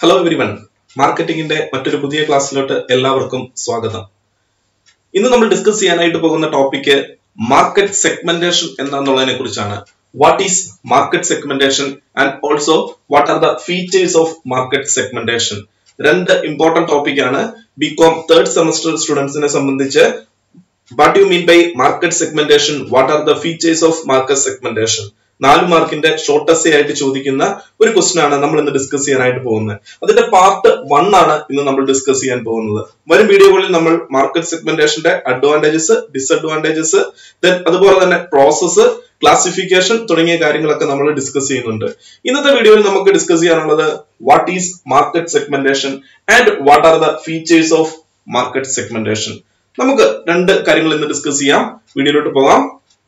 Hello everyone മാർക്കറ്റിംഗിന്റെ മറ്റൊരു പുതിയ ക്ലാസ്സിലോട്ട് എല്ലാവർക്കും സ്വാഗതം ഇന്ന് നമ്മൾ ഡിസ്കസ് ചെയ്യാനായിട്ട് പോകുന്ന ടോപ്പിക് മാർക്കറ്റ് സെഗ്മെന്റേഷൻ എന്താണെന്നുള്ളതിനെ കുറിച്ചാണ് what is market segmentation and also what are the features of market segmentation രണ്ട് ഇമ്പോർട്ടന്റ് ടോപ്പിക് ആണ് ബികോം തേർഡ് സെമസ്റ്റർ സ്റ്റുഡൻസിനെ സംബന്ധിച്ച് what you mean by market segmentation what are the features of market segmentation നാല് മാർക്കിന്റെ shortest ആയിട്ട് ചോദിക്കുന്ന ഒരു question ആണ് നമ്മൾ ഇന്ന് ഡിസ്കസ് ചെയ്യാനായിട്ട് പോകുന്നത് അതിന്റെ പാർട്ട് വൺ ആണ് ഇന്ന് നമ്മൾ ഡിസ്കസ് ചെയ്യാൻ പോകുന്നത് വരും വീഡിയോകളിൽ നമ്മൾ മാർക്കറ്റ് സെഗ്മെന്റേഷന്റെ അഡ്വാൻറ്റേജസ് ഡിസഡ്വാൻറ്റേജസ് ദെൻ അതുപോലെ തന്നെ പ്രോസസ്സ് ക്ലാസിഫിക്കേഷൻ തുടങ്ങിയ കാര്യങ്ങളൊക്കെ നമ്മൾ ഡിസ്കസ് ചെയ്യുന്നുണ്ട് ഇന്നത്തെ വീഡിയോയിൽ നമുക്ക് ഡിസ്കസ് ചെയ്യാനുള്ളത് what is market segmentation and what are the features of market segmentation നമുക്ക് രണ്ട് കാര്യങ്ങൾ ഇന്ന് ഡിസ്കസ് ചെയ്യാം വീഡിയോയിലോട്ട് പോകാം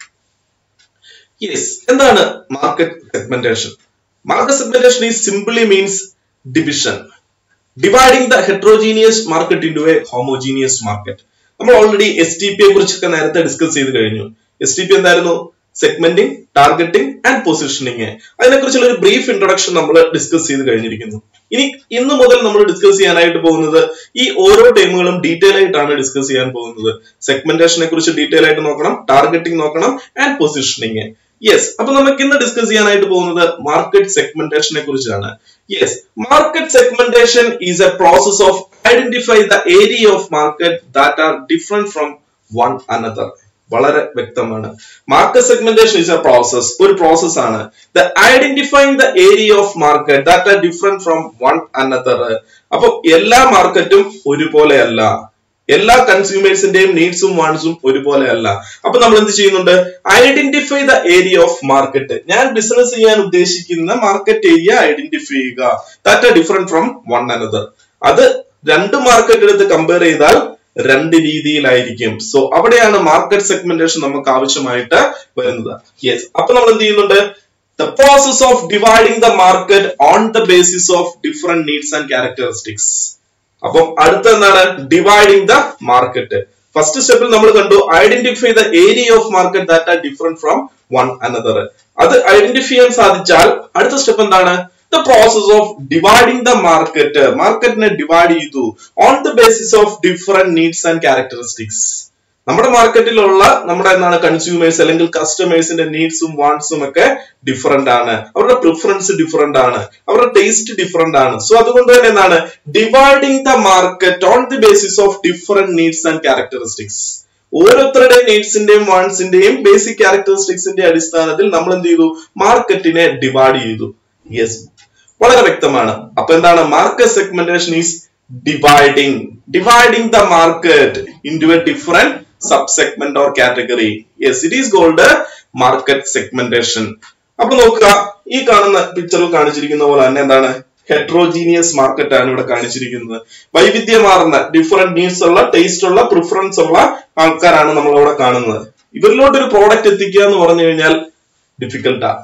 യെസ് എന്താണ് market segmentation market segmentation is simply means division dividing the heterogeneous market into a homogeneous market നമ്മൾ ഓൾറെഡി എസ് ടി പിയെ കുറിച്ചൊക്കെ നേരത്തെ ഡിസ്കസ് ചെയ്ത് കഴിഞ്ഞു എസ് ടി പി എന്തായിരുന്നു സെഗ്മെന്റിംഗ് ടാർഗറ്റിംഗ് ആൻഡ് പൊസിഷനിങ് അതിനെക്കുറിച്ചുള്ള ഒരു ബ്രീഫ് ഇൻട്രൊഡക്ഷൻ നമ്മൾ ഡിസ്കസ് ചെയ്ത് കഴിഞ്ഞിരിക്കുന്നു ഇനി ഇന്ന് മുതൽ നമ്മൾ ഡിസ്കസ് ചെയ്യാനായിട്ട് പോകുന്നത് ഈ ഓരോ ടൈമുകളും ഡീറ്റെയിൽ ആയിട്ടാണ് ഡിസ്കസ് ചെയ്യാൻ പോകുന്നത് സെഗ്മെന്റേഷനെ കുറിച്ച് ഡീറ്റെയിൽ ആയിട്ട് നോക്കണം ടാർഗറ്റിംഗ് നോക്കണം ആൻഡ് പൊസിഷനിങ് യെസ് അപ്പൊ നമുക്ക് ഇന്ന് ഡിസ്കസ് ചെയ്യാനായിട്ട് പോകുന്നത് മാർക്കറ്റ് സെഗ്മെന്റേഷനെ കുറിച്ചാണ് yes market segmentation is a process of identify the area of market that are different from one another വളരെ വ്യക്തമാണ് market segmentation is a process ഒരു പ്രോസസ് ആണ് the identifying the area of market that are different from one another അപ്പൊ എല്ലാ മാർക്കറ്റും ഒരുപോലെയല്ല എല്ലാ കൺസ്യൂമേഴ്സിന്റെയും നീഡ്സും വാൺസും ഒരുപോലെ അല്ല അപ്പൊ നമ്മൾ എന്ത് ചെയ്യുന്നുണ്ട് identify the area of market ഞാൻ ബിസിനസ് ചെയ്യാൻ ഉദ്ദേശിക്കുന്ന മാർക്കറ്റ് ഏരിയ ഐഡന്റിഫൈ ചെയ്യുക that are different from one another അത് രണ്ട് മാർക്കറ്റ് എടുത്ത് കമ്പയർ ചെയ്താൽ രണ്ട് രീതിയിലായിരിക്കും സോ അവിടെയാണ് മാർക്കറ്റ് സെഗ്മെന്റേഷൻ നമുക്ക് ആവശ്യമായിട്ട് വരുന്നത് യെസ് അപ്പൊ നമ്മൾ എന്ത് ചെയ്യുന്നുണ്ട് the process of dividing the market on the basis of different needs and characteristics അപ്പം അടുത്ത എന്താണ് ഡിവൈഡിംഗ് ദ മാർക്കറ്റ് ഫസ്റ്റ് സ്റ്റെപ്പിൽ നമ്മൾ കണ്ടു identify the area of market that are different from one another അത് ഐഡന്റിഫൈ ചെയ്യാൻ സാധിച്ചാൽ അടുത്ത സ്റ്റെപ്പ് എന്താണ് the process of dividing the market മാർക്കറ്റിനെ ഡിവൈഡ് ചെയ്തു on the basis of different needs and characteristics നമ്മുടെ മാർക്കറ്റിലുള്ള നമ്മുടെ എന്താണ് കൺസ്യൂമേഴ്സ് അല്ലെങ്കിൽ കസ്റ്റമേഴ്സിന്റെ നീഡ്സും വാണ്ട്സും ഒക്കെ ഡിഫറെന്റ് ആണ് അവരുടെ പ്രിഫറൻസ് ഡിഫറെന്റ് ആണ് അവരുടെ ടേസ്റ്റ് ഡിഫറെന്റ് ആണ് സോ അതുകൊണ്ട് തന്നെ എന്താണ് dividing the market on the basis of different needs and characteristics ഓരോരുത്തരുടെയും നീഡ്സിന്റെയും വാണ്ട്സിന്റെയും ബേസിക് ക്യാരക്ടറിസ്റ്റിക്സിന്റെ അടിസ്ഥാനത്തിൽ നമ്മൾ എന്ത് ചെയ്തു മാർക്കറ്റിനെ ഡിവൈഡ് ചെയ്തു യെസ് വളരെ വ്യക്തമാണ് അപ്പൊ എന്താണ് market segmentation is dividing dividing the market into a different sub segment or category yes it is called market segmentation അപ്പൊ നോക്കുക ഈ കാണുന്ന പിക്ചറിൽ കാണിച്ചിരിക്കുന്ന പോലെ തന്നെ എന്താണ് ഹെട്രോജീനിയസ് മാർക്കറ്റ് ആണ് ഇവിടെ കാണിച്ചിരിക്കുന്നത് വൈവിധ്യമാർന്ന ഡിഫറെന്റ് നീഡ്സ് ഉള്ള ടേസ്റ്റ് ഉള്ള പ്രിഫറൻസ് ഉള്ള ആൾക്കാരാണ് നമ്മൾ അവിടെ കാണുന്നത് ഇവരിലോട്ട് ഒരു പ്രോഡക്റ്റ് എത്തിക്കുക എന്ന് പറഞ്ഞു കഴിഞ്ഞാൽ ഡിഫിക്കൽട്ടാണ്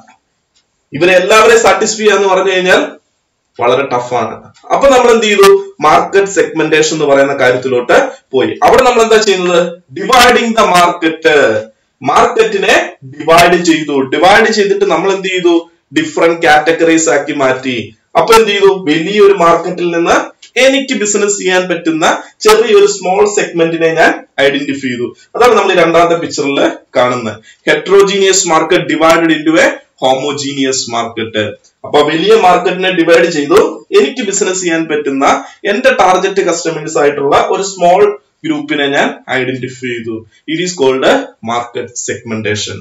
ഇവരെ എല്ലാവരെയും സാറ്റിസ്ഫൈ ചെയ്യാന്ന് പറഞ്ഞു കഴിഞ്ഞാൽ വളരെ ടഫാണ് അപ്പൊ നമ്മൾ എന്ത് ചെയ്തു മാർക്കറ്റ് സെഗ്മെന്റേഷൻ എന്ന് പറയുന്ന കാര്യത്തിലോട്ട് പോയി അവിടെ നമ്മൾ എന്താ ചെയ്യുന്നത് ഡിവൈഡിങ് ദ മാർക്കറ്റ് മാർക്കറ്റിനെ ഡിവൈഡ് ചെയ്തു ഡിവൈഡ് ചെയ്തിട്ട് നമ്മൾ എന്ത് ചെയ്തു ഡിഫറെന്റ് കാറ്റഗറീസ് ആക്കി മാറ്റി അപ്പൊ എന്ത് ചെയ്തു വലിയൊരു മാർക്കറ്റിൽ നിന്ന് എനിക്ക് ബിസിനസ് ചെയ്യാൻ പറ്റുന്ന ചെറിയൊരു സ്മോൾ സെഗ്മെന്റിനെ ഞാൻ ഐഡന്റിഫൈ ചെയ്തു അതാണ് നമ്മൾ ഈ രണ്ടാമത്തെ പിക്ചറിൽ കാണുന്നത് heterogeneous market divided into a homogeneous market അപ്പൊ വലിയ മാർക്കറ്റിനെ ഡിവൈഡ് ചെയ്തു എനിക്ക് ബിസിനസ് ചെയ്യാൻ പറ്റുന്ന എന്റെ ടാർഗറ്റ് കസ്റ്റമേഴ്സ് ആയിട്ടുള്ള ഒരു സ്മോൾ ഗ്രൂപ്പിനെ ഞാൻ ഐഡന്റിഫൈ ചെയ്തു it is called market segmentation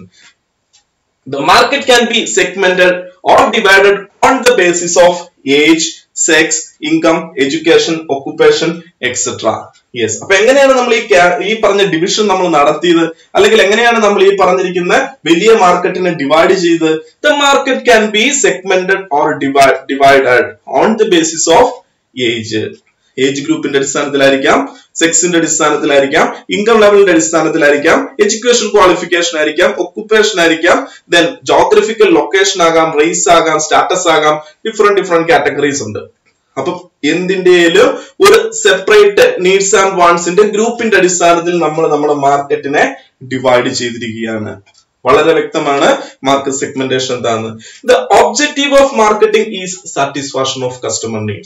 The market can be segmented or divided on the basis of age, sex, income, education, occupation, etc. Yes അപ്പൊ എങ്ങനെയാണ് നമ്മൾ ഈ ഈ പറഞ്ഞ ഡിവിഷൻ നമ്മൾ നടത്തിയത് അല്ലെങ്കിൽ എങ്ങനെയാണ് നമ്മൾ ഈ പറഞ്ഞിരിക്കുന്ന വലിയ മാർക്കറ്റിനെ ഡിവൈഡ് ചെയ്ത് the market can be segmented or divided on the basis of age age ഗ്രൂപ്പിന്റെ അടിസ്ഥാനത്തിലായിരിക്കാം സെക്സിന്റെ അടിസ്ഥാനത്തിലായിരിക്കാം ഇൻകം ലെവലിന്റെ അടിസ്ഥാനത്തിലായിരിക്കാം എഡ്യൂക്കേഷൻ ക്വാളിഫിക്കേഷൻ ആയിരിക്കാം ഒക്കുപ്പേഷൻ ആയിരിക്കാം ദെൻ ജോഗ്രഫിക്കൽ ലൊക്കേഷൻ ആകാം റേസ് ആകാം സ്റ്റാറ്റസ് ആകാം ഡിഫറെന്റ് ഡിഫറെന്റ് കാറ്റഗറീസ് ഉണ്ട് അപ്പൊ എന്തിന്റെയും ഒരു സെപ്പറേറ്റ് നീഡ്സ് ആൻഡ് വാണ്ട്സിന്റെ ഗ്രൂപ്പിന്റെ അടിസ്ഥാനത്തിൽ നമ്മൾ നമ്മുടെ മാർക്കറ്റിനെ ഡിവൈഡ് ചെയ്തിരിക്കുകയാണ് വളരെ വ്യക്തമാണ് മാർക്കറ്റ് സെഗ്മെന്റേഷൻ എന്താണ് the objective of marketing is satisfaction of customer needs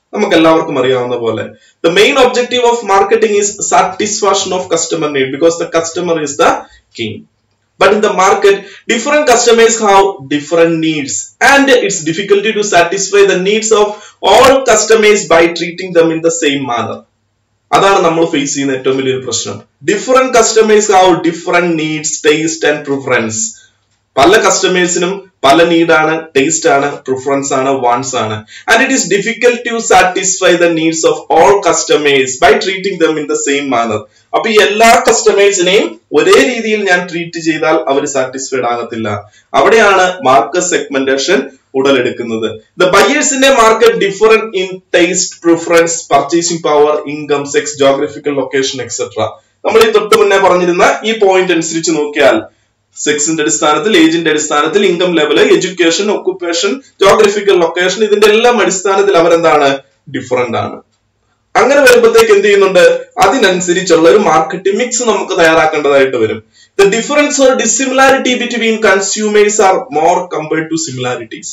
നമുക്ക് എല്ലാവർക്കും അറിയാവുന്ന പോലെ the main objective of marketing is satisfaction of customer need because the customer is the king But in the market, different customers have different needs and it's difficulty to satisfy the needs of all customers by treating them in the same manner. അതാണ് നമ്മൾ face ചെയ്യുന്ന ഏറ്റവും വലിയൊരു പ്രശ്നം different customers have different needs taste and preference പല കസ്റ്റമേഴ്സിനും പല നീഡാണ് ടേസ്റ്റ് ആണ് പ്രിഫറൻസ് ആണ് വാൺസ് ആണ് and it is difficult to satisfy the needs of all customers by treating them in the same manner അപ്പൊ ഈ എല്ലാ കസ്റ്റമേഴ്സിനെയും ഒരേ രീതിയിൽ ഞാൻ ട്രീറ്റ് ചെയ്താൽ അവർ സാറ്റിസ്ഫൈഡ് ആകത്തില്ല അവിടെയാണ് മാർക്കറ്റ് സെഗ്മെന്റേഷൻ ഉടലെടുക്കുന്നത് ദ ബയേഴ്സിന്റെ market different in taste preference purchasing power income sex geographical location etcetera നമ്മൾ ഈ തൊട്ട് മുന്നേ പറഞ്ഞിരുന്ന ഈ പോയിന്റ് അനുസരിച്ച് നോക്കിയാൽ സെക്സിന്റെ അടിസ്ഥാനത്തിൽ ഏജിന്റെ അടിസ്ഥാനത്തിൽ income level education occupation geographical location ഇതിന്റെ എല്ലാം അടിസ്ഥാനത്തിൽ അവരെന്താണ് ഡിഫറെന്റ് ആണ് അങ്ങനെ വരുമ്പോഴത്തേക്ക് എന്ത് ചെയ്യുന്നുണ്ട് അതിനനുസരിച്ചുള്ള ഒരു മാർക്കറ്റിംഗ് മിക്സ് നമുക്ക് തയ്യാറാക്കേണ്ടതായിട്ട് വരും the difference or dissimilarity between consumers are more compared to similarities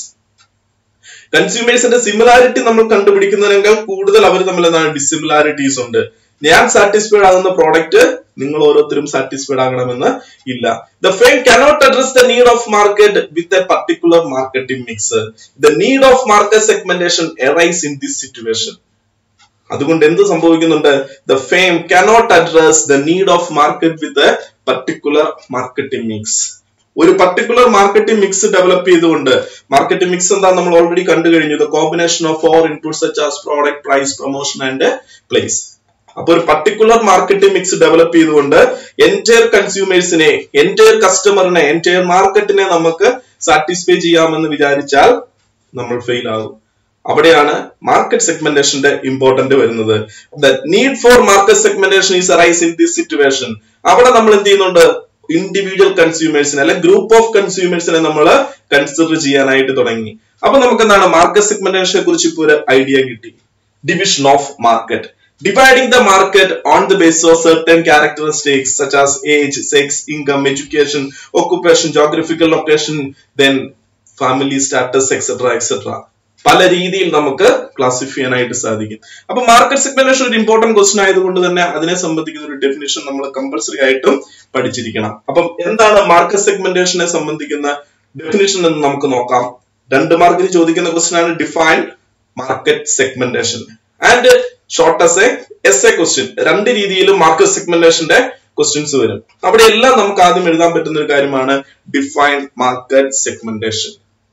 കൺസ്യൂമേഴ്സിന്റെ സിമിലാരിറ്റി നമ്മൾ കണ്ടുപിടിക്കുന്നതിനേക്കാൾ കൂടുതൽ അവർ തമ്മിൽ എന്താണ് ഡിസിമിലാരിറ്റീസ് ഉണ്ട് ഞാൻ സാറ്റിസ്ഫൈഡ് ആകുന്ന പ്രോഡക്റ്റ് നിങ്ങൾ ഓരോരുത്തരും സാറ്റിസ്ഫൈഡ് ആകണമെന്ന് ഇല്ല the firm cannot address the need of market with a particular marketing mix the need of market segmentation arise in this situation അതുകൊണ്ട് എന്ത് സംഭവിക്കുന്നുണ്ട് the firm cannot address the need of market with a particular marketing mix ഒരു particular marketing mix develop ചെയ്തുകൊണ്ട് marketing mix എന്താ നമ്മൾ already കണ്ടു കഴിഞ്ഞു the combination of four input such as product price promotion and place അപ്പൊ ഒരു particular marketing mix develop ചെയ്തുകൊണ്ട് entire കൺസ്യൂമേഴ്സിനെ എൻറ്റയർ കസ്റ്റമറിനെ എൻറ്റയർ മാർക്കറ്റിനെ നമുക്ക് സാറ്റിസ്ഫൈ ചെയ്യാമെന്ന് വിചാരിച്ചാൽ നമ്മൾ ഫെയിൽ ആകും അവിടെയാണ് മാർക്കറ്റ് സെഗ്മെന്റേഷന്റെ ഇമ്പോർട്ടന്റ് വരുന്നത് the need for market segmentation is arise in this situation അവിടെ നമ്മൾ എന്ത് ചെയ്യുന്നുണ്ട് ഇൻഡിവിജ്വൽ കൺസ്യൂമേഴ്സിനെ അല്ലെ ഗ്രൂപ്പ് ഓഫ് കൺസ്യൂമേഴ്സിനെ നമ്മൾ കൺസിഡർ ചെയ്യാനായിട്ട് തുടങ്ങി അപ്പൊ നമുക്ക് എന്താണ് മാർക്കറ്റ് സെഗ്മെന്റേഷനെ കുറിച്ച് ഇപ്പോൾ ഒരു ഐഡിയ കിട്ടി division of market dividing the market on the basis of certain characteristics such as age, sex, income, education, occupation, geographical location, then family status, etc. etc. പല രീതിയിൽ നമുക്ക് ക്ലാസിഫൈ ചെയ്യാനായിട്ട് സാധിക്കും അപ്പൊ മാർക്കറ്റ് സെഗ്മെന്റേഷൻ ഒരു ഇമ്പോർട്ടന്റ് ക്വസ്റ്റൻ ആയതുകൊണ്ട് തന്നെ അതിനെ സംബന്ധിക്കുന്ന ഒരു ഡെഫിനേഷൻ നമ്മൾ കമ്പൽസറി ആയിട്ടും പഠിച്ചിരിക്കണം അപ്പം എന്താണ് മാർക്കറ്റ് സെഗ്മെന്റേഷനെ സംബന്ധിക്കുന്ന ഡെഫിനേഷൻ എന്ന് നമുക്ക് നോക്കാം രണ്ട് മാർക്കിന് ചോദിക്കുന്ന ക്വസ്റ്റൻ ആണ് define market segmentation and short S A S A question രണ്ട് രീതിയിലും മാർക്കറ്റ് സെഗ്മെന്റേഷന്റെ ക്വസ്റ്റ്യൻസ് വരും അവിടെ എല്ലാം നമുക്ക് ആദ്യം എഴുതാൻ പറ്റുന്ന ഒരു കാര്യമാണ് define market segmentation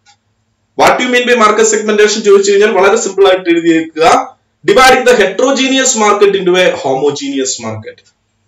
what you mean by market segmentation ചോദിച്ചു കഴിഞ്ഞാൽ വളരെ സിമ്പിൾ ആയിട്ട് എഴുതിയേക്കുക dividing the heterogeneous market into a homogeneous market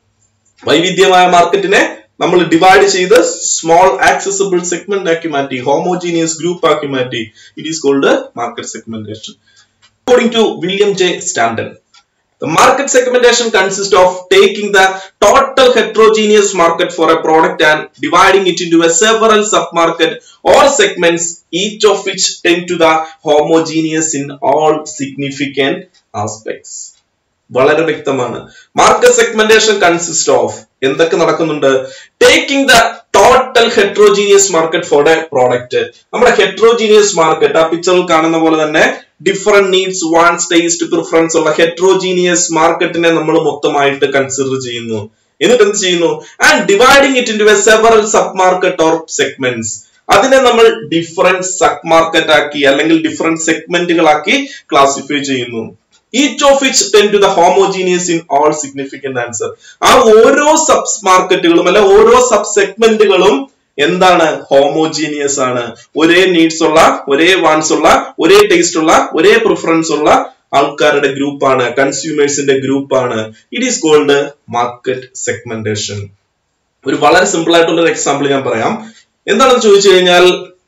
വൈവിധ്യമായ മാർക്കറ്റിനെ നമ്മൾ ഡിവൈഡ് ചെയ്ത് സ്മോൾ ആക്സസിബിൾ സെഗ്മെന്റ് ആക്കി മാറ്റി ഹോമോജീനിയസ് ഗ്രൂപ്പ് ആക്കി മാറ്റി it is called market segmentation According to William J. Stanton, the market segmentation consists of taking the total heterogeneous market for a product and dividing it into a several submarket or segments, each of which tend to the homogeneous in all significant aspects. വളരെ വ്യക്തമാണ് market segmentation consist of എന്തൊക്കെ നടക്കുന്നുണ്ട് taking the total heterogeneous market for a product നമ്മുടെ heterogeneous market ആ പിക്ചറിൽ കാണുന്ന പോലെ തന്നെ different needs wants taste preference ഉള്ള ഹെട്രോജീനിയസ് മാർക്കറ്റിനെ നമ്മൾ മൊത്തമായിട്ട് കൺസിഡർ ചെയ്യുന്നു എന്നിട്ട് എന്ത് ചെയ്യുന്നു and dividing it in a several sub market or segments അതിനെ നമ്മൾ ഡിഫറെന്റ് സബ് മാർക്കറ്റ് ആക്കി അല്ലെങ്കിൽ ഡിഫറെന്റ് സെഗ്മെന്റുകളാക്കി ക്ലാസിഫൈ ചെയ്യുന്നു each of each ten to the homogeneous in all significant answer ആ ഓരോ സബ് മാർക്കറ്റുകളും അല്ലെ ഓരോ സബ് സെഗ്മെന്റുകളും എന്താണ് ഹോമോജീനിയസ് ആണ് ഒരേ നീഡ്സ് ഉള്ള ഒരേ വാൺസ് ഉള്ള ഒരേ ടേസ്റ്റ് ഉള്ള ഒരേ പ്രിഫറൻസ് ഉള്ള ആൾക്കാരുടെ ഗ്രൂപ്പാണ് കൺസ്യൂമേഴ്സിന്റെ ഗ്രൂപ്പാണ് it is called market segmentation ഒരു വളരെ സിമ്പിൾ ആയിട്ടുള്ള ഒരു എക്സാമ്പിൾ ഞാൻ പറയാം എന്താണെന്ന് ചോദിച്ചു കഴിഞ്ഞാൽ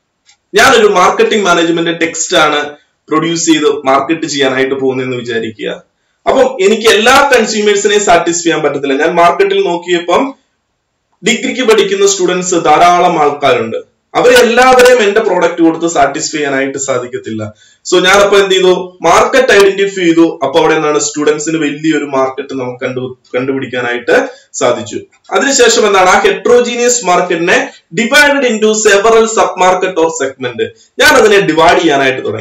ഞാനൊരു മാർക്കറ്റിംഗ് മാനേജ്മെന്റ് ടെക്സ്റ്റ് ആണ് പ്രൊഡ്യൂസ് ചെയ്ത് മാർക്കറ്റ് ചെയ്യാനായിട്ട് പോകുന്നതെന്ന് വിചാരിക്കുക അപ്പം എനിക്ക് എല്ലാ കൺസ്യൂമേഴ്സിനെയും സാറ്റിസ്ഫൈ ചെയ്യാൻ പറ്റത്തില്ല ഞാൻ മാർക്കറ്റിൽ നോക്കിയപ്പം ഡിഗ്രിക്ക് പഠിക്കുന്ന സ്റ്റുഡൻസ് ധാരാളം ആൾക്കാരുണ്ട് അവരെ എല്ലാവരെയും എന്റെ പ്രോഡക്റ്റ് കൊടുത്ത് സാറ്റിസ്ഫൈ ചെയ്യാനായിട്ട് സാധിക്കത്തില്ല സോ ഞാനപ്പോ എന്ത് ചെയ്തു മാർക്കറ്റ് ഐഡന്റിഫൈ ചെയ്തു അപ്പൊ അവിടെ എന്താണ് സ്റ്റുഡൻസിന് വലിയൊരു മാർക്കറ്റ് നമുക്ക് കണ്ടു കണ്ടുപിടിക്കാനായിട്ട് സാധിച്ചു അതിനുശേഷം എന്താണ് ആ ഹെട്രോജീനിയസ് മാർക്കറ്റിനെ divided into several sub market or segment ഞാൻ അതിനെ ഡിവൈഡ് ചെയ്യാനായിട്ട് തുടങ്ങി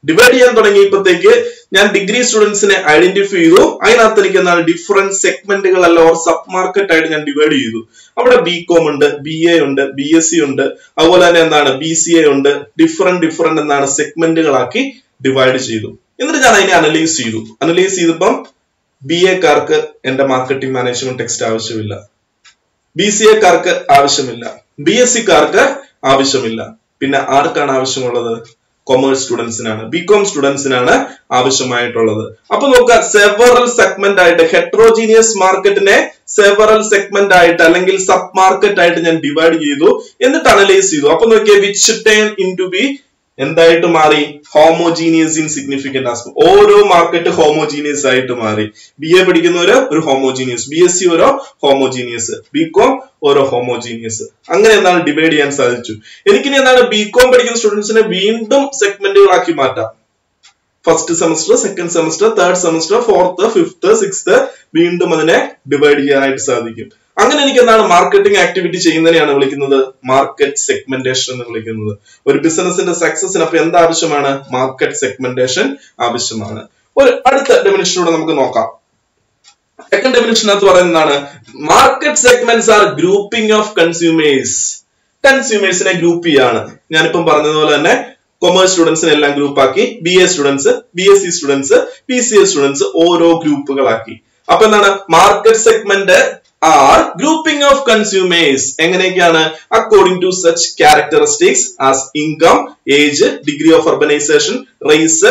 ഡിവൈഡ് ചെയ്യാൻ തുടങ്ങിയപ്പോഴത്തേക്ക് ഞാൻ ഡിഗ്രി സ്റ്റുഡൻസിനെ ഐഡന്റിഫൈ ചെയ്തു അതിനകത്ത് എനിക്ക് എന്താണ് ഡിഫറെന്റ് സെഗ്മെന്റുകൾ അല്ല ഓർ സബ് മാർക്കറ്റ് ആയിട്ട് ഞാൻ ഡിവൈഡ് ചെയ്തു അവിടെ ബി കോം ഉണ്ട് ബി എ ഉണ്ട് ബി എസ് സി ഉണ്ട് അതുപോലെ തന്നെ എന്താണ് ബി സി എ ഉണ്ട് ഡിഫറെന്റ് ഡിഫറെന്റ് എന്താണ് സെഗ്മെന്റുകളാക്കി ഡിവൈഡ് ചെയ്തു എന്നിട്ട് ഞാൻ അതിനെ അനലൈസ് ചെയ്തു അനലൈസ് ചെയ്തപ്പം ബി എക്കാർക്ക് എന്റെ മാർക്കറ്റിംഗ് മാനേജ്മെന്റ് ടെക്സ്റ്റ് ആവശ്യമില്ല ബി സി എക്കാർക്ക് ആവശ്യമില്ല ബി എസ് സിക്കാർക്ക് ആവശ്യമില്ല പിന്നെ ആർക്കാണ് ആവശ്യമുള്ളത് കൊമേഴ്സ് സ്റ്റുഡൻസിനാണ് ബി കോം സ്റ്റുഡൻസിനാണ് ആവശ്യമായിട്ടുള്ളത് അപ്പൊ നോക്കുക സെവറൽ സെഗ്മെന്റ് ആയിട്ട് ഹെട്രോജീനിയസ് മാർക്കറ്റിനെ സെവറൽ സെഗ്മെന്റ് ആയിട്ട് അല്ലെങ്കിൽ സബ് മാർക്കറ്റ് ആയിട്ട് ഞാൻ ഡിവൈഡ് ചെയ്തു എന്നിട്ട് അനലൈസ് ചെയ്തു അപ്പൊ നോക്കിയാൽ which turn into be എന്തായിട്ട് മാറി ഹോമോജീനിയസ് ഇൻ സിഗ്നിഫിക്കന്റ് ആസ്പെക്ട് ഓരോ മാർക്കറ്റ് ഹോമോജീനിയസ് ആയിട്ട് മാറി ബി എ പഠിക്കുന്നവര് ഒരു ഹോമോജീനിയസ് ബി എസ് സി ഓരോ ഹോമോജീനിയസ് ബി കോം ഓരോ ഹോമോജീനിയസ് അങ്ങനെ എന്താണ് ഡിവൈഡ് ചെയ്യാൻ സാധിച്ചു എനിക്കിനി എന്താണ് ബി കോം പഠിക്കുന്ന സ്റ്റുഡൻസിനെ വീണ്ടും സെഗ്മെന്റുകളാക്കി മാറ്റാം first semester second semester third semester fourth fifth sixth വീണ്ടും അതിനെ ഡിവൈഡ് ചെയ്യാനായിട്ട് സാധിക്കും അങ്ങനെ എനിക്ക് എന്താണ് മാർക്കറ്റിംഗ് ആക്ടിവിറ്റി ചെയ്യുന്നതിനെയാണ് വിളിക്കുന്നത് മാർക്കറ്റ് സെഗ്മെന്റേഷൻ എന്ന് വിളിക്കുന്നത് ഒരു ബിസിനസിന്റെ സക്സസിന് അപ്പൊ എന്ത് ആവശ്യമാണ് മാർക്കറ്റ് സെഗ്മെന്റേഷൻ ആവശ്യമാണ് ഒരു അടുത്ത ഡെഫിനിഷനൂടെ നമുക്ക് നോക്കാം സെക്കൻഡ് ഡെഫിനിഷനകത്ത് പറയുന്നതാണ് market segments are grouping of consumers കൺസ്യൂമേഴ്സിനെ ഗ്രൂപ്പ് ചെയ്യാണ് ഞാനിപ്പം പറഞ്ഞതുപോലെ തന്നെ കൊമേഴ്സ് സ്റ്റുഡൻസിനെ എല്ലാം ഗ്രൂപ്പ് ആക്കി B A students B S C students P C S students ഓരോ ഗ്രൂപ്പുകളാക്കി അപ്പൊ എന്താണ് market segment are grouping of consumers എങ്ങനെയൊക്കെയാണ് according to such characteristics as income age degree of urbanisation race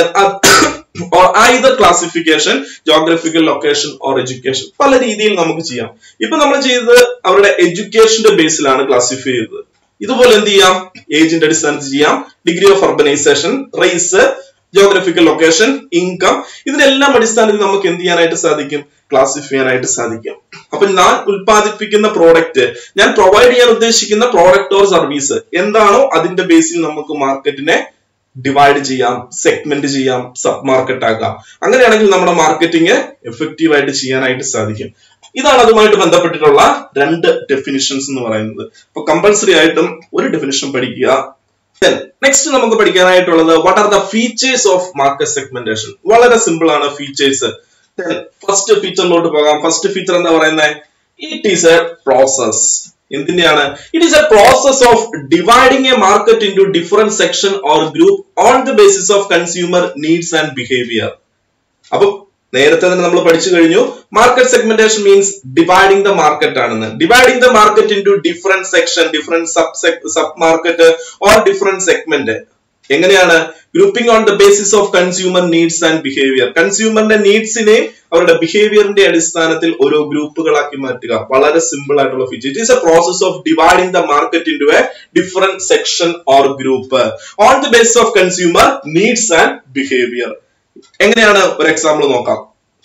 or either classification geographical location or education പല രീതിയിൽ നമുക്ക് ചെയ്യാം ഇപ്പൊ നമ്മൾ ചെയ്തത് അവരുടെ എഡ്യൂക്കേഷന്റെ ബേസിലാണ് ക്ലാസിഫൈ ചെയ്തത് ഇതുപോലെ എന്ത് ചെയ്യാം ഏജിന്റെ അടിസ്ഥാനത്തിൽ ചെയ്യാം degree of urbanisation race geographical location income ഇതിനെല്ലാം അടിസ്ഥാനത്തിൽ നമുക്ക് എന്ത് ചെയ്യാനായിട്ട് സാധിക്കും ക്ലാസിഫൈ ചെയ്യാനായിട്ട് സാധിക്കും അപ്പൊ ഞാൻ ഉൽപ്പാദിപ്പിക്കുന്ന പ്രോഡക്റ്റ് ഞാൻ പ്രൊവൈഡ് ചെയ്യാൻ ഉദ്ദേശിക്കുന്ന പ്രോഡക്റ്റ് ഓർ സർവീസ് എന്താണോ അതിന്റെ ബേസിൽ നമുക്ക് മാർക്കറ്റിനെ ഡിവൈഡ് ചെയ്യാം സെഗ്മെന്റ് ചെയ്യാം സബ് മാർക്കറ്റ് ആക്കാം അങ്ങനെയാണെങ്കിൽ നമ്മുടെ മാർക്കറ്റിംഗ് എഫക്റ്റീവ് ആയിട്ട് ചെയ്യാനായിട്ട് സാധിക്കും ഇതാണ് അതുമായിട്ട് ബന്ധപ്പെട്ടിട്ടുള്ള രണ്ട് ഡെഫിനിഷൻസ് എന്ന് പറയുന്നത് അപ്പൊ കമ്പൽസറി ആയിട്ടും ഒരു ഡെഫിനിഷൻ പഠിക്കുക നെക്സ്റ്റ് നമുക്ക് പഠിക്കാനായിട്ടുള്ളത് what are the features of market segmentation വളരെ സിമ്പിൾ ആണ് ഫീച്ചേഴ്സ് ഫസ്റ്റ് ഫീച്ചറിലോട്ട് പോകാം ഫസ്റ്റ് ഫീച്ചർ എന്താ പറയുന്നത് ഇറ്റ് ഈസ് എ പ്രോസസ് എന്തിന്റെയാണ് it is a process of dividing a market into different section or group on the basis of consumer needs and behaviour അപ്പൊ നേരത്തെ തന്നെ നമ്മൾ പഠിച്ചു കഴിഞ്ഞു market segmentation means dividing the market ആണെന്ന് dividing the market into different section different sub sub market or different segment എങ്ങനെയാണ് grouping on the basis of consumer needs and behaviour കൺസ്യൂമറിന്റെ നീഡ്സിനെയും അവരുടെ ബിഹേവിയറിന്റെ അടിസ്ഥാനത്തിൽ ഓരോ ഗ്രൂപ്പുകളാക്കി മാറ്റുക വളരെ സിമ്പിൾ ആയിട്ടുള്ള feature it is a process of dividing the market into a different section or group on the basis of consumer needs and behaviour എങ്ങനെയാണ് ഒരു എക്സാമ്പിൾ നോക്കാം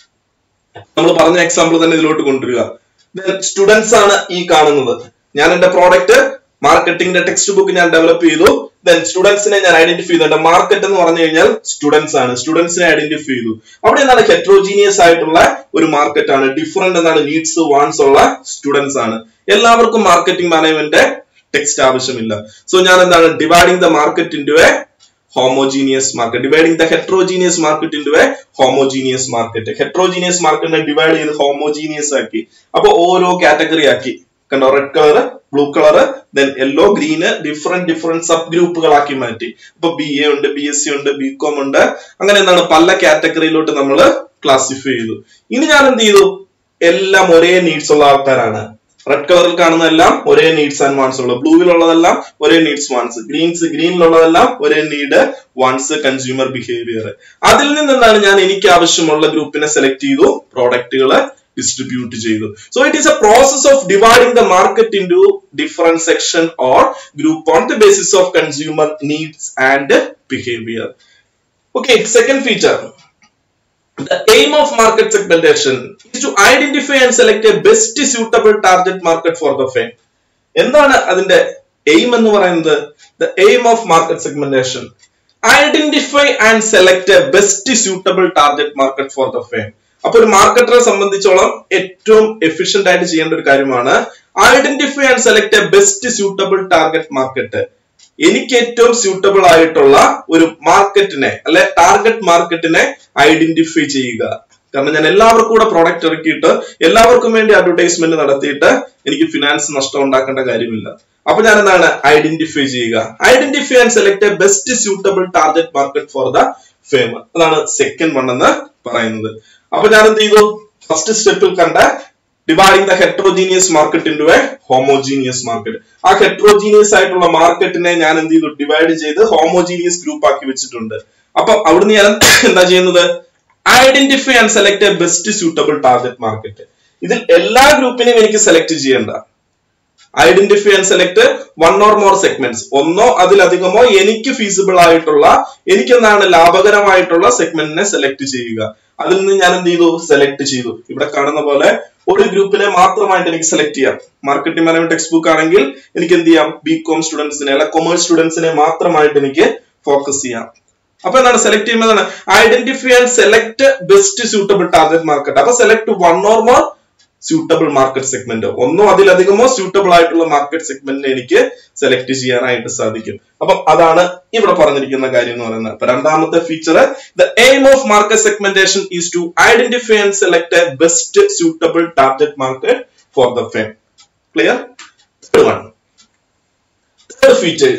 നമ്മൾ പറഞ്ഞ എക്സാമ്പിൾ തന്നെ ഇതിലോട്ട് കൊണ്ടുവരിക സ്റ്റുഡൻസ് ആണ് ഈ കാണുന്നത് ഞാൻ എന്റെ പ്രോഡക്റ്റ് മാർക്കറ്റിംഗിന്റെ ടെക്സ്റ്റ് ബുക്ക് ഞാൻ ഡെവലപ്പ് ചെയ്തു ദെൻ സ്റ്റുഡൻസിനെ ഞാൻ ഐഡന്റിഫൈ ചെയ്തു മാർക്കറ്റ് എന്ന് പറഞ്ഞു കഴിഞ്ഞാൽ സ്റ്റുഡൻസ് ആണ് സ്റ്റുഡൻസിനെ ഐഡന്റിഫൈ ചെയ്തു അവിടെ എന്താണ് ഹെട്രോജീനിയസ് ആയിട്ടുള്ള ഒരു മാർക്കറ്റ് ആണ് ഡിഫറെന്റ് എന്താണ് നീഡ്സ് വാൺസ് ഉള്ള സ്റ്റുഡൻസ് ആണ് എല്ലാവർക്കും മാർക്കറ്റിംഗ് മാനേജ്മെന്റ് ടെക്സ്റ്റ് ആവശ്യമില്ല സോ ഞാൻ എന്താണ് dividing the market into a homogeneous market dividing the heterogeneous market into a homogeneous market heterogeneous മാർക്കറ്റിനെ ഡിവൈഡ് ചെയ്ത് ഹോമോജീനിയസ് ആക്കി അപ്പൊ ഓരോ കാറ്റഗറി ആക്കി കണ്ടോ red colour blue colour then yellow green different different sub ഗ്രൂപ്പുകളാക്കി മാറ്റി ഇപ്പൊ ബി എ ഉണ്ട് ബി എസ് സി ഉണ്ട് ബി കോം ഉണ്ട് അങ്ങനെ എന്താണ് പല കാറ്റഗറിയിലോട്ട് നമ്മൾ ക്ലാസിഫൈ ചെയ്തു ഇനി ഞാൻ എന്ത് ചെയ്തു എല്ലാം ഒരേ നീഡ്സ് ഉള്ള ആൾക്കാരാണ് റെഡ് കളറിൽ കാണുന്നതെല്ലാം ഒരേ നീഡ്സ് ആൻഡ് വാൺസ് ഉള്ളത് ബ്ലൂവിലുള്ളതെല്ലാം ഒരേ നീഡ്സ് വാൺസ് ഗ്രീൻസ് ഗ്രീനിലുള്ളതെല്ലാം ഒരേ നീഡ് വാൺസ് കൺസ്യൂമർ ബിഹേവിയർ അതിൽ നിന്നാണ് ഞാൻ എനിക്ക് ആവശ്യമുള്ള ഗ്രൂപ്പിനെ സെലക്ട് ചെയ്തു പ്രോഡക്റ്റുകൾ distribute ചെയ്തു so it is a process of dividing the market into different section or group on the basis of consumer needs and behavior okay second feature the aim of market segmentation is to identify and select a best suitable target market for the firm എന്താണ് അതിന്റെ aim എന്ന് പറയുന്നത് the aim of market segmentation identify and select a best suitable target market for the firm അപ്പൊ ഒരു മാർക്കറ്ററെ സംബന്ധിച്ചോളം ഏറ്റവും efficient ആയിട്ട് ചെയ്യേണ്ട ഒരു കാര്യമാണ് identify and select a best suitable target market എനിക്ക് ഏറ്റവും സ്യൂട്ടബിൾ ആയിട്ടുള്ള ഒരു മാർക്കറ്റിനെ അല്ലെ ടാർഗറ്റ് മാർക്കറ്റിനെ ഐഡന്റിഫൈ ചെയ്യുക കാരണം ഞാൻ എല്ലാവർക്കും കൂടെ പ്രോഡക്റ്റ് ഇറക്കിയിട്ട് എല്ലാവർക്കും വേണ്ടി അഡ്വർടൈസ്മെന്റ് നടത്തിയിട്ട് എനിക്ക് ഫിനാൻസ് നഷ്ടം ഉണ്ടാക്കേണ്ട കാര്യമില്ല അപ്പൊ ഞാൻ എന്താണ് ഐഡന്റിഫൈ ചെയ്യുക identify and select a best suitable target market for the firm അതാണ് സെക്കൻഡ് വൺ എന്ന് പറയുന്നത് അപ്പൊ ഞാൻ എന്ത് ചെയ്തു ഫസ്റ്റ് സ്റ്റെപ്പിൽ കണ്ട dividing the heterogeneous market into a homogeneous market ആ ഹെട്രോജീനിയസ് ആയിട്ടുള്ള മാർക്കറ്റിനെ ഞാൻ എന്ത് ചെയ്തു ഡിവൈഡ് ചെയ്ത് ഹോമോജീനിയസ് ഗ്രൂപ്പ് ആക്കി വെച്ചിട്ടുണ്ട് അപ്പൊ അവിടുന്ന് ഞാൻ എന്താ ചെയ്യുന്നത് identify and select a best suitable target market ഇതിൽ എല്ലാ ഗ്രൂപ്പിനെയും എനിക്ക് സെലക്ട് ചെയ്യേണ്ട identify and select one or more segments ഒന്നോ അതിലധികമോ എനിക്ക് ഫീസിബിൾ ആയിട്ടുള്ള എനിക്ക് എന്താണ് ലാഭകരമായിട്ടുള്ള സെഗ്മെന്റിനെ സെലക്ട് ചെയ്യുക അതിൽ നിന്ന് ഞാൻ എന്ത് ചെയ്തു സെലക്ട് ചെയ്തു ഇവിടെ കാണുന്ന പോലെ ഒരു ഗ്രൂപ്പിനെ മാത്രമായിട്ട് എനിക്ക് സെലക്ട് ചെയ്യാം മാർക്കറ്റിംഗ് മാനേജ്മെന്റ് ടെക്സ്റ്റ് ബുക്ക് ആണെങ്കിൽ എനിക്ക് എന്ത് ചെയ്യാം ബി കോം സ്റ്റുഡൻസിനെ അല്ല കൊമേഴ്സ് സ്റ്റുഡൻസിനെ മാത്രമായിട്ട് എനിക്ക് ഫോക്കസ് ചെയ്യാം അപ്പൊ എന്താണ് സെലക്ട് ചെയ്യുമ്പോൾ identify and select best suitable target market അപ്പൊ select one or more suitable market segment ഒന്നോ അതിലധികമോ സ്യൂട്ടബിൾ ആയിട്ടുള്ള മാർക്കറ്റ് സെഗ്മെന്റിനെ എനിക്ക് സെലക്ട് ചെയ്യാനായിട്ട് സാധിക്കും അപ്പം അതാണ് ഇവിടെ പറഞ്ഞിരിക്കുന്ന കാര്യം എന്ന് പറയുന്നത് അപ്പൊ രണ്ടാമത്തെ feature the aim of market segmentation is to identify and select a best suitable target market for the firm clear third one third feature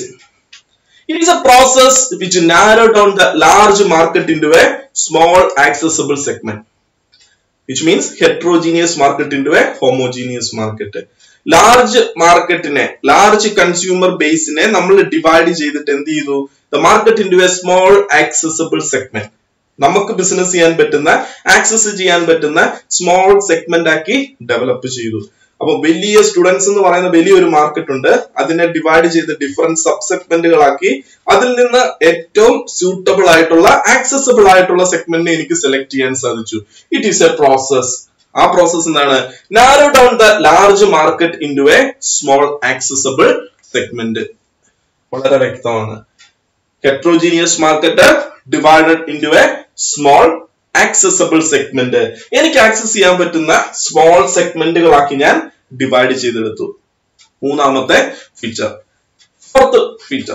It is a process which narrow down the large market into a small accessible segment. which means heterogeneous market into a homogeneous market. Large മാർക്കറ്റിനെ large consumer ബേസിനെ നമ്മൾ divide ചെയ്തിട്ട് എന്ത് ചെയ്തു the market into a small accessible segment നമുക്ക് business ചെയ്യാൻ പറ്റുന്ന access ചെയ്യാൻ പറ്റുന്ന സ്മോൾ സെഗ്മെന്റ് ആക്കി ഡെവലപ്പ് ചെയ്തു അപ്പൊ വലിയ സ്റ്റുഡൻസ് എന്ന് പറയുന്ന വലിയൊരു മാർക്കറ്റ് ഉണ്ട് അതിനെ ഡിവൈഡ് ചെയ്ത് ഡിഫറെന്റ് സബ് സെഗ്മെന്റുകളാക്കി അതിൽ നിന്ന് ഏറ്റവും സ്യൂട്ടബിൾ ആയിട്ടുള്ള ആക്സസബിൾ ആയിട്ടുള്ള സെഗ്മെന്റിനെ എനിക്ക് സെലക്ട് ചെയ്യാൻ സാധിച്ചു ഇറ്റ് ഈസ് എ പ്രോസസ് ആ പ്രോസസ് എന്താണ് narrow down the large market into a small accessible segment വളരെ വ്യക്തമാണ് heterogeneous market divided into a small accessible segment എനിക്ക് ആക്സസ് ചെയ്യാൻ പറ്റുന്ന സ്മോൾ സെഗ്മെന്റുകളാക്കി ഞാൻ ഡിവൈഡ് ചെയ്തെടുത്തു മൂന്നാമത്തെ feature fourth feature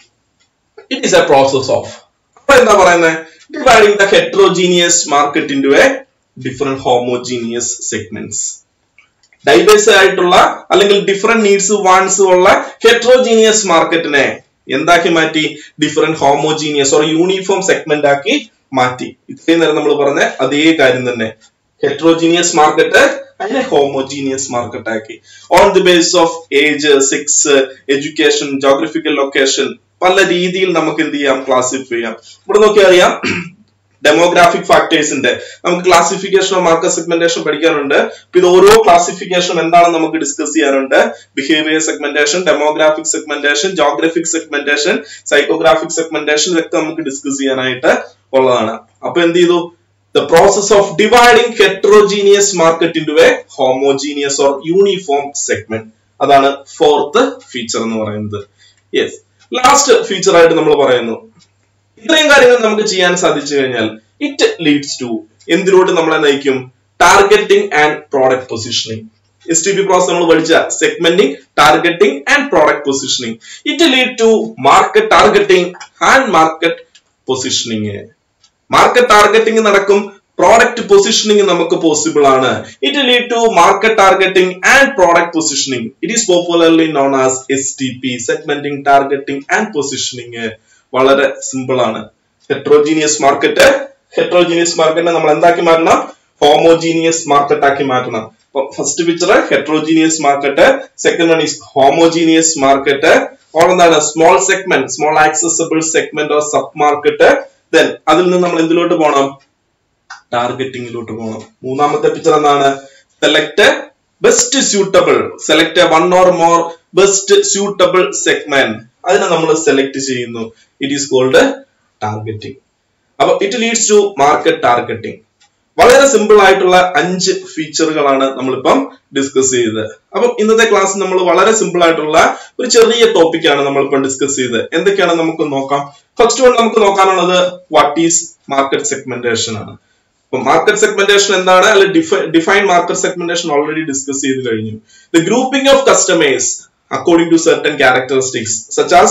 it is a process of അപ്പൊ എന്താ പറയുന്നത് dividing the heterogeneous market into a different homogeneous segments diverse ആയിട്ടുള്ള അല്ലെങ്കിൽ ഡിഫറെന്റ് നീഡ്സ് വാൺസ് ഉള്ള ഹെട്രോജീനിയസ് മാർക്കറ്റിനെ എന്താക്കി മാറ്റി different homogeneous or uniform segment ആക്കി മാറ്റി ഇത്രയും നേരം നമ്മൾ പറഞ്ഞ അതേ കാര്യം തന്നെ ഹെട്രോജീനിയസ് മാർക്കറ്റ് അതിനെ ഹോമോജീനിയസ് മാർക്കറ്റ് ആക്കി on the base of age sex education geographical location പല രീതിയിൽ നമുക്ക് എന്ത് ചെയ്യാം ക്ലാസിഫൈ ചെയ്യാം ഇവിടെ നോക്കി അറിയാം ഡെമോഗ്രാഫിക് ഫാക്ടേഴ്സിന്റെ നമുക്ക് ക്ലാസിഫിക്കേഷൻ ഓഫ് മാർക്കറ്റ് സെഗ്മെന്റേഷൻ പഠിക്കാനുണ്ട് അപ്പൊ ഇത് ഓരോ ക്ലാസിഫിക്കേഷൻ എന്താണെന്ന് നമുക്ക് ഡിസ്കസ് ചെയ്യാനുണ്ട് behaviour segmentation demographic segmentation geographic segmentation psychographic segmentation ഇതൊക്കെ നമുക്ക് ഡിസ്കസ് ചെയ്യാനായിട്ട് ഉള്ളതാണ് അപ്പൊ എന്ത് ചെയ്തു the process of dividing heterogeneous market into a homogeneous or uniform segment അതാണ് ഫോർത്ത് ഫീച്ചർ എന്ന് പറയുന്നത് യെസ് ലാസ്റ്റ് ഫീച്ചർ ആയിട്ട് നമ്മൾ പറയുന്നു ഇത്രയും കാര്യങ്ങൾ നമുക്ക് ചെയ്യാൻ സാധിച്ചു കഴിഞ്ഞാൽ ഇറ്റ് ലീഡ്സ് ടു എന്തിലോട്ട് നമ്മളെ നയിക്കും targeting and product positioning S T P process നമ്മൾ പഠിച്ച segmenting targeting and product positioning it lead to market targeting and market positioning market targeting നടക്കും പ്രോഡക്റ്റ് പൊസിഷനിങ് നമുക്ക് പോസിബിൾ ആണ് it lead to market targeting and product positioning it is popularly known as S T P segmenting targeting and positioning വളരെ simple ആണ് heterogeneous market heterogeneous മാർക്കറ്റിനെ നമ്മൾ എന്താക്കി മാറ്റണം homogeneous market ആക്കി മാറ്റണം first picture heterogeneous market second one is homogeneous market or എന്താണ് small segment small accessible segment or sub market then അതിൽ നിന്ന് നമ്മൾ എന്തിലോട്ട് പോകണം ടാർഗറ്റിംഗിലോട്ട് പോകണം മൂന്നാമത്തെ പിക്ചർ എന്താണ് select best suitable select one or more best suitable segment അതിനെ നമ്മൾ സെലക്ട് ചെയ്യുന്നു ഇറ്റ് ഈസ് കോൾഡ് ടാർഗറ്റിംഗ് അപ്പൊ it leads to market targeting വളരെ സിമ്പിൾ ആയിട്ടുള്ള അഞ്ച് ഫീച്ചറുകളാണ് നമ്മളിപ്പം ഡിസ്കസ് ചെയ്തത് അപ്പം ഇന്നത്തെ ക്ലാസ് നമ്മൾ വളരെ സിമ്പിൾ ആയിട്ടുള്ള ഒരു ചെറിയ ടോപ്പിക്കാണ് നമ്മളിപ്പം ഡിസ്കസ് ചെയ്തത് എന്തൊക്കെയാണ് നമുക്ക് നോക്കാം ഫസ്റ്റ് വൺ നമുക്ക് നോക്കാനുള്ളത് വാട്ട് ഈസ് മാർക്കറ്റ് സെഗ്മെന്റേഷൻ ആണ് അപ്പൊ മാർക്കറ്റ് സെഗ്മെന്റേഷൻ എന്താണ് അല്ലെ define market segmentation already discuss ചെയ്ത് കഴിഞ്ഞു the grouping of customers according to certain characteristics such as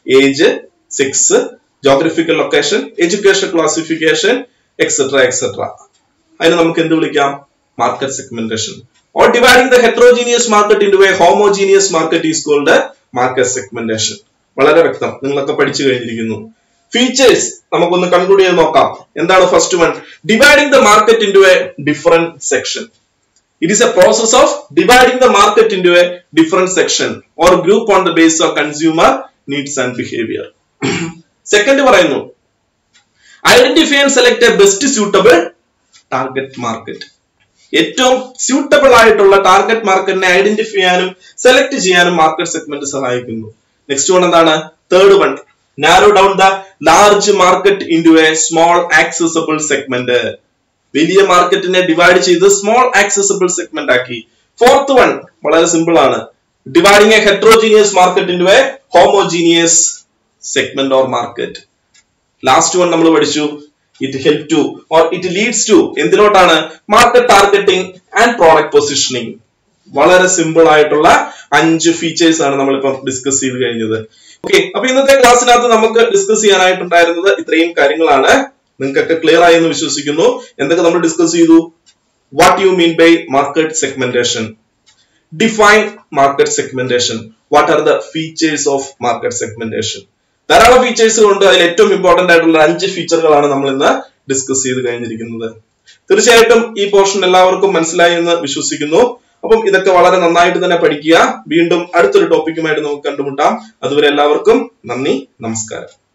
age sex geographical location education classification etcetera etcetera അതിന് നമുക്ക് എന്ത് വിളിക്കാം market segmentation or dividing the heterogeneous market in a homogeneous market is called market segmentation വളരെ വ്യക്തം നിങ്ങളൊക്കെ പഠിച്ചു കഴിഞ്ഞിരിക്കുന്നു features നമുക്കൊന്ന് കൺക്ലൂഡ് ചെയ്ത് നോക്കാം എന്താണ് first one dividing the market in a different section it is a process of dividing the market in a different section or group on the base of consumer needs and behaviour second പറയുന്നു identify and select a best suitable target market ഏറ്റവും suitable ആയിട്ടുള്ള target മാർക്കറ്റിനെ identify ചെയ്യാനും select ചെയ്യാനും market segment സഹായിക്കുന്നു next one എന്താണ് third one narrow down the large market into a small accessible segment വലിയ മാർക്കറ്റിനെ ഡിവൈഡ് ചെയ്ത് സ്മോൾ ആക്സസബിൾ സെഗ്മെന്റ് ആക്കി ഫോർത്ത് വൺ വളരെ സിമ്പിൾ ആണ് dividing a heterogeneous market into a homogeneous segment or market last one നമ്മൾ പഠിച്ചു it help to or it leads to എന്തിലോട്ടാണ് market targeting and product positioning വളരെ simple ആയിട്ടുള്ള അഞ്ച് features ആണ് നമ്മളിപ്പം ഡിസ്കസ് ചെയ്ത് കഴിഞ്ഞത് ഓക്കെ അപ്പൊ ഇന്നത്തെ ക്ലാസ്സിനകത്ത് നമുക്ക് ഡിസ്കസ് ചെയ്യാനായിട്ടുണ്ടായിരുന്നത് ഇത്രയും കാര്യങ്ങളാണ് നിങ്ങൾക്കൊക്കെ ക്ലിയർ ആയി എന്ന് വിശ്വസിക്കുന്നു എന്തൊക്കെ നമ്മൾ ഡിസ്കസ് ചെയ്തു what you mean by market segmentation define market segmentation what are the features of market segmentation ധാരാളം ഫീച്ചേഴ്സ് ഉണ്ട് അതിൽ ഏറ്റവും ഇമ്പോർട്ടന്റ് ആയിട്ടുള്ള അഞ്ച് ഫീച്ചറുകളാണ് നമ്മൾ ഇന്ന് ഡിസ്കസ് ചെയ്ത് കഴിഞ്ഞിരിക്കുന്നത് തീർച്ചയായിട്ടും ഈ പോർഷൻ എല്ലാവർക്കും മനസ്സിലായി എന്ന് വിശ്വസിക്കുന്നു അപ്പം ഇതൊക്കെ വളരെ നന്നായിട്ട് തന്നെ പഠിക്കുക വീണ്ടും അടുത്തൊരു ടോപ്പിക്കുമായിട്ട് നമുക്ക് കണ്ടുമുട്ടാം അതുവരെ എല്ലാവർക്കും നന്ദി നമസ്കാരം